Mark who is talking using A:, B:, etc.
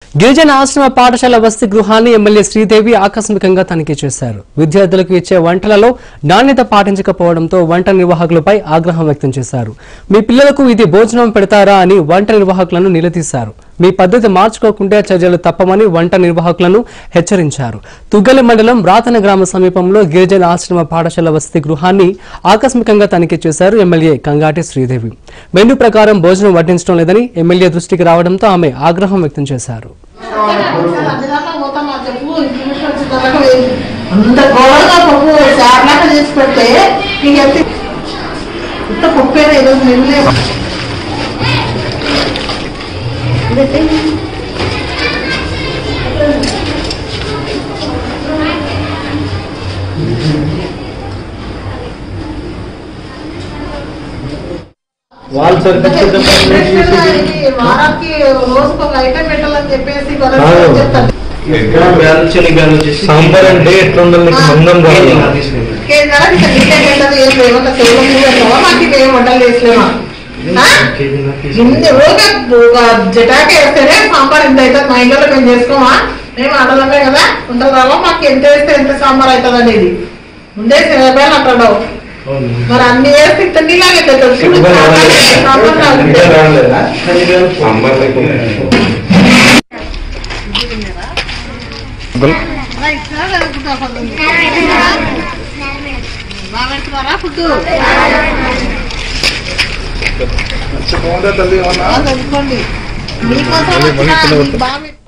A: గిరిజన ఆశ్రమ పాఠశాల వసతి గృహాన్ని ఎమ్మెల్యే శ్రీదేవి ఆకస్మికంగా తనిఖీ చేశారు విద్యార్థులకు ఇచ్చే వంటలలో నాణ్యత పాటించకపోవడంతో వంట నిర్వాహకులపై ఆగ్రహం వ్యక్తం చేశారు మీ పిల్లలకు ఇది భోజనం పెడతారా అని వంట నిర్వాహకులను నిలదీశారు మీ పద్ధతి మార్చుకోకుంటే చర్యలు తప్పమని వంట నిర్వాహకులను హెచ్చరించారు తుగ్గలి మండలం రాతన గ్రామ సమీపంలో గిరిజన ఆశ్రమ పాఠశాల వసతి గృహాన్ని ఆకస్మికంగా తనిఖీ చేశారు ఎమ్మెల్యే కంగాటి శ్రీదేవి మెనూ ప్రకారం భోజనం వడ్డించడం లేదని ఎమ్మెల్యే దృష్టికి రావడంతో ఆమె ఆగ్రహం వ్యక్తం చేశారు
B: అన్నిదాకా పోతామా చెప్పు ఇంటికి వచ్చిందాకా వేయండి. అంత ఘోరంగా పప్పు చార్లాగా చేసి పెడితే నీకు ఎంత ఇంత పప్పేనా ఈరోజు నిన్నే
C: వాళ్ళు సరిగ్గా
B: వారానికి రోజుకు ఒక ఐటెం పెట్టాలని చెప్పేసి గొడవ
C: అవును.
B: చెప్తాను
C: సాంబార్ అంటే ఎట్లా ఉండాలి నీకు మందం కావాలి
B: కేంద్రాల నీకు నీకే పెట్టదు ఏం లేవన్నా కేవలం నువ్వు పెట్టావా మాకు ఇవేం వంటలు చేసలేమా ఇన్ని రోజు ఒక జటాకే వేస్తేనే సాంబార్ ఇంత అవుతుంది మా ఇంట్లో మేము చేసుకోమా మేము ఆడలమే కదా ఉంటుంది రావా మాకు ఎంత వేస్తే ఎంత సాంబార్ అవుతుంది అనేది ముందే రూపాయలు అంటాడు మరి అన్ని వేస్తే ఇంత నీలాగే అవుతుంది. చూడు, సాంబార్ రాదు. మీకోసం వచ్చిన ఈ బావి